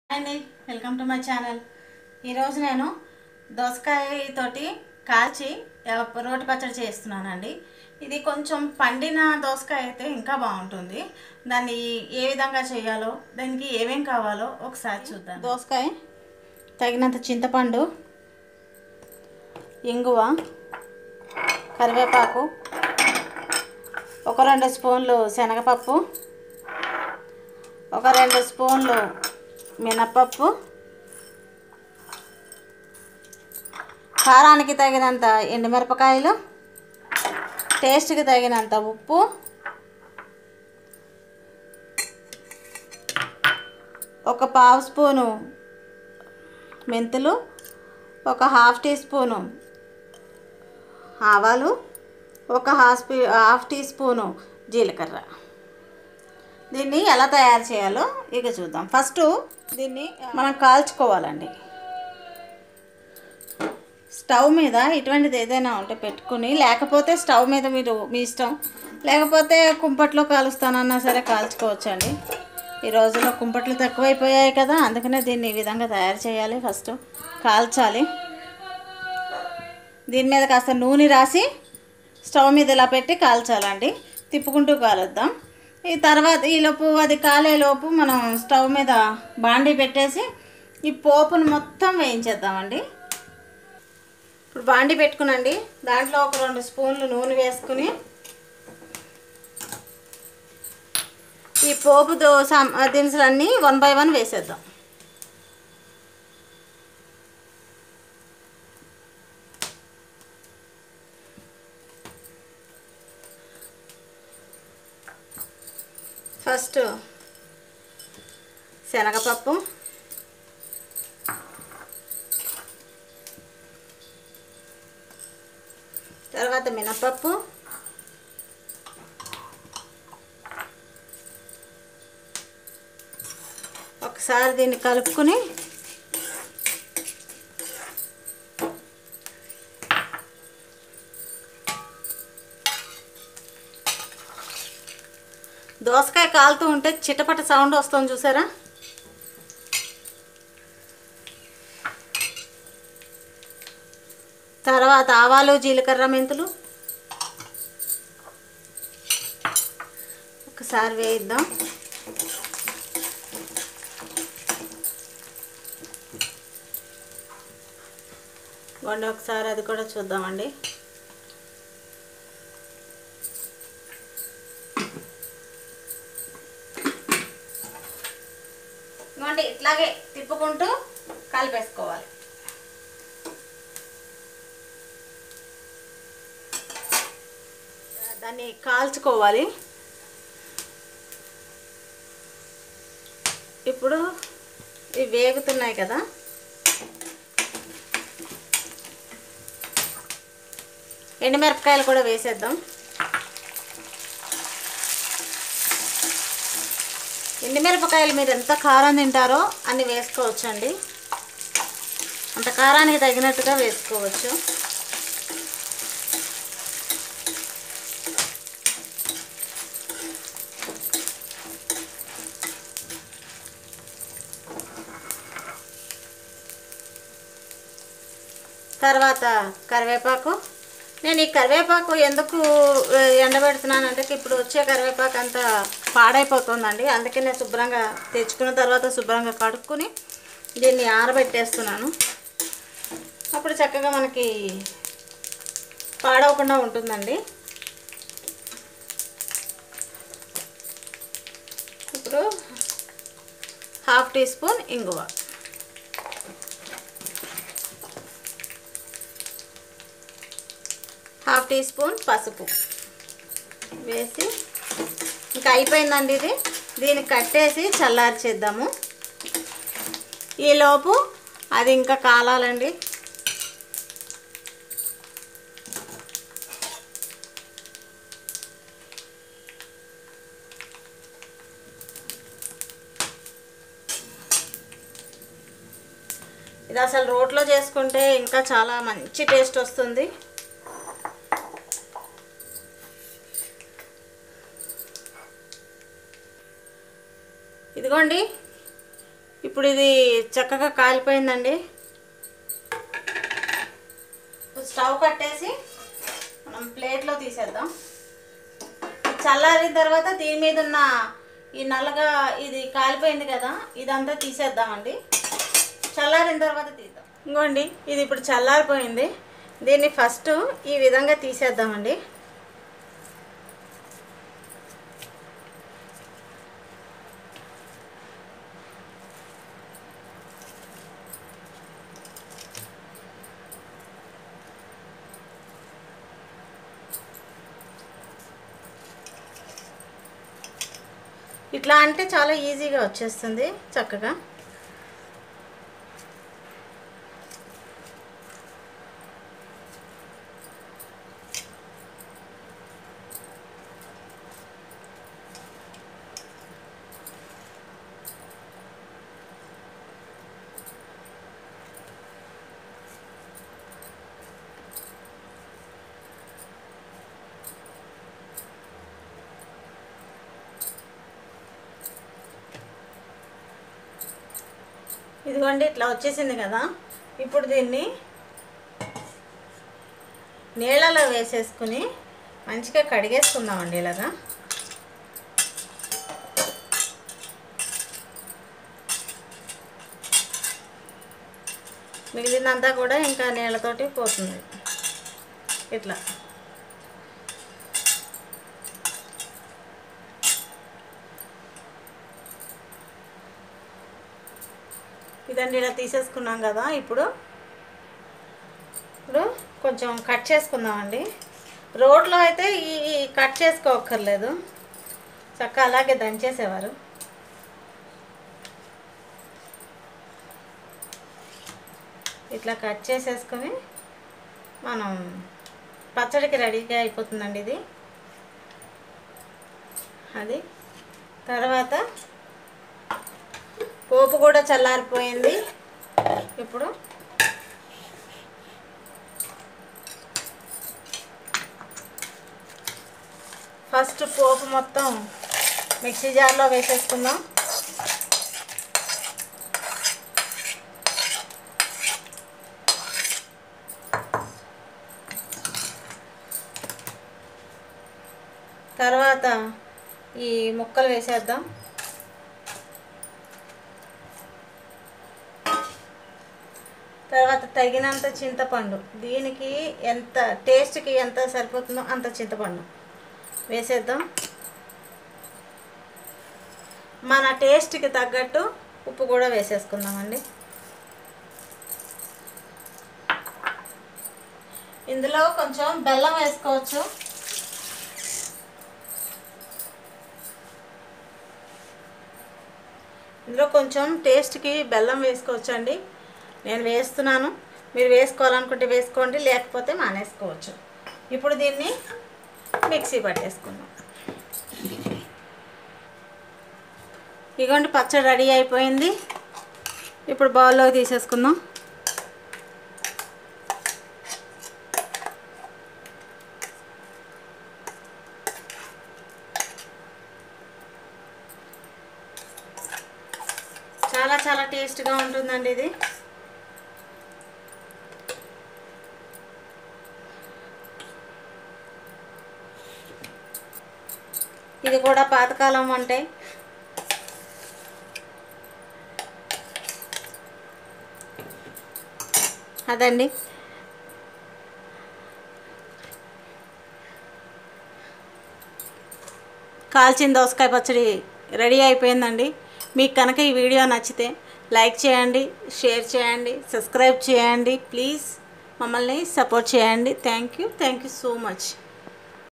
అండి welcome to my channel ఈరోజు నేను దోసకాయ తోటి కాల్చి ఆ, రోటి పచ్చడి చేస్తున్నానండి ఇది కొంచెం పండిన దోసకాయ అయితే ఇంకా బాగుంటుంది దాన్ని ఏ విధంగా చేయాలో దానికి ఏమేం కావాలో ఒకసారి చూద్దాం దోసకాయ తగినంత చింతపండు ఇంగువ కరివేపాకు ఒక రెండు స్పూన్లు శనగపప్పు ఒక రెండు స్పూన్లు మినప్పప్పు కారానికి తగినంత ఎండుమిరపకాయలు టేస్ట్కి తగినంత ఉప్పు ఒక పావు స్పూను మెంతులు ఒక హాఫ్ టీ స్పూను ఆవాలు ఒక half spoon half tea spoon జీలకర్ర దీన్ని ఎలా తయారు చేయాలో ఇక చూద్దాం ఫస్ట్ దీన్ని మనం కాల్చుకోవాలండి స్టవ్ మీద ఇటువంటిది ఏదైనా ఉంటే పెట్టుకుని లేకపోతే స్టవ్ మీద మీరు మీ ఇష్టం లేకపోతే కుంపట్లో కాలుస్తానన్నా సరే కాల్చుకోవచ్చండి ఈ రోజుల్లో కుంపట్లు తక్కువైపోయాయి కదా అందుకనే దీన్ని ఈ విధంగా తయారు చేయాలి ఫస్ట్ కాల్చాలి దీని మీద కాస్త నూనె రాసి స్టవ్ మీద ఇలా పెట్టి కాల్చాలండి తిప్పుకుంటూ కాలుద్దాం ఈ తర్వాత ఈలోపు అది కాలేలోపు మనం స్టవ్ మీద బాండీ పెట్టేసి ఈ పోపును మొత్తం వేయించేద్దామండి ఇప్పుడు బాండీ పెట్టుకునండి దాంట్లో ఒక రెండు స్పూన్లు నూనె వేసుకుని ఈ పోపు దో సం దినుసులన్నీ వన్ బై వన్ వేసేద్దాం ఫస్ట్ శనగపప్పు తర్వాత మినపప్పు ఒకసారి దీన్ని కలుపుకుని దోసకాయ కాలుతూ ఉంటే చిటపట సౌండ్ వస్తుంది చూసారా తర్వాత ఆవాలు జీలకర్ర మెంతులు ఒకసారి వేయిద్దాం వండి ఒకసారి అది కూడా చూద్దామండి ఇవ్వండి ఇట్లాగే తిప్పుకుంటూ కలిపేసుకోవాలి దాన్ని కాల్చుకోవాలి ఇప్పుడు ఇవి వేగుతున్నాయి కదా ఎండుమిరపకాయలు కూడా వేసేద్దాం ఎండుమిరపకాయలు మీరు ఎంత కారం తింటారో అన్ని వేసుకోవచ్చండి అంత కారానికి తగినట్టుగా వేసుకోవచ్చు తర్వాత కరివేపాకు నేను ఈ కరివేపాకు ఎందుకు ఆ, ఎండబెడుతున్నానంటే ఇప్పుడు వచ్చే కరివేపాకు అంతా పాడైపోతుందండి అందుకే నేను శుభ్రంగా తెచ్చుకున్న తర్వాత శుభ్రంగా కడుక్కుని దీన్ని ఆరబెట్టేస్తున్నాను అప్పుడు చక్కగా మనకి పాడవకుండా ఉంటుందండి ఇప్పుడు హాఫ్ టీ స్పూన్ ఇంగువ హాఫ్ టీ స్పూన్ పసుపు వేసి ఇంకా అయిపోయిందండి ఇది దీన్ని కట్టేసి చల్లార్చేద్దాము ఈలోపు అది ఇంకా కాలాలండి ఇది అసలు రోట్లో చేసుకుంటే ఇంకా చాలా మంచి టేస్ట్ వస్తుంది ఇదిగోండి ఇప్పుడు ఇది చక్కగా కాలిపోయిందండి ఇప్పుడు స్టవ్ కట్టేసి మనం ప్లేట్లో తీసేద్దాం ఇది చల్లారిన తర్వాత దీని మీద ఉన్న ఈ నల్లగా ఇది కాలిపోయింది కదా ఇదంతా తీసేద్దామండి చల్లారిన తర్వాత తీద్దాం ఇంకోండి ఇది ఇప్పుడు చల్లారిపోయింది దీన్ని ఫస్ట్ ఈ విధంగా తీసేద్దామండి ఇట్లా అంటే చాలా ఈజీగా వచ్చేస్తుంది చక్కగా ఇదిగోండి ఇట్లా వచ్చేసింది కదా ఇప్పుడు దీన్ని నీళ్ళలో వేసేసుకుని మంచిగా కడిగేసుకుందామండి ఇలాగా మిగిలినంతా కూడా ఇంకా నీళ్ళతోటి పోతుంది ఇట్లా ఇదండి ఇలా తీసేసుకున్నాం కదా ఇప్పుడు ఇప్పుడు కొంచెం కట్ చేసుకుందామండి రోడ్లో అయితే ఈ ఈ కట్ చేసుకోక్కర్లేదు చక్క అలాగే దంచేసేవారు ఇట్లా కట్ చేసేసుకొని మనం పచ్చడికి రెడీగా అయిపోతుందండి ఇది అది తర్వాత పోపు కూడా చల్లారిపోయింది ఇప్పుడు ఫస్ట్ పోపు మొత్తం మిక్సీ జార్లో వేసేసుకుందాం తర్వాత ఈ ముక్కలు వేసేద్దాం తర్వాత తగినంత చింతపండు దీనికి ఎంత టేస్ట్కి ఎంత సరిపోతుందో అంత చింతపండు వేసేద్దాం మన టేస్ట్కి తగ్గట్టు ఉప్పు కూడా వేసేసుకుందామండి ఇందులో కొంచెం బెల్లం వేసుకోవచ్చు ఇందులో కొంచెం టేస్ట్కి బెల్లం వేసుకోవచ్చు అండి నేను వేస్తున్నాను మీరు వేసుకోవాలనుకుంటే వేసుకోండి లేకపోతే మానేసుకోవచ్చు ఇప్పుడు దీన్ని మిక్సీ పట్టేసుకుందాం ఇగోండి పచ్చడి రెడీ అయిపోయింది ఇప్పుడు బౌల్లోకి తీసేసుకుందాం చాలా చాలా టేస్ట్గా ఉంటుందండి ఇది ఇది కూడా పాతకాలం అంటే అదండి కాల్చిన దోసకాయ పచ్చడి రెడీ అయిపోయిందండి మీకు కనుక ఈ వీడియో నచ్చితే లైక్ చేయండి షేర్ చేయండి సబ్స్క్రైబ్ చేయండి ప్లీజ్ మమ్మల్ని సపోర్ట్ చేయండి thank you thank you so much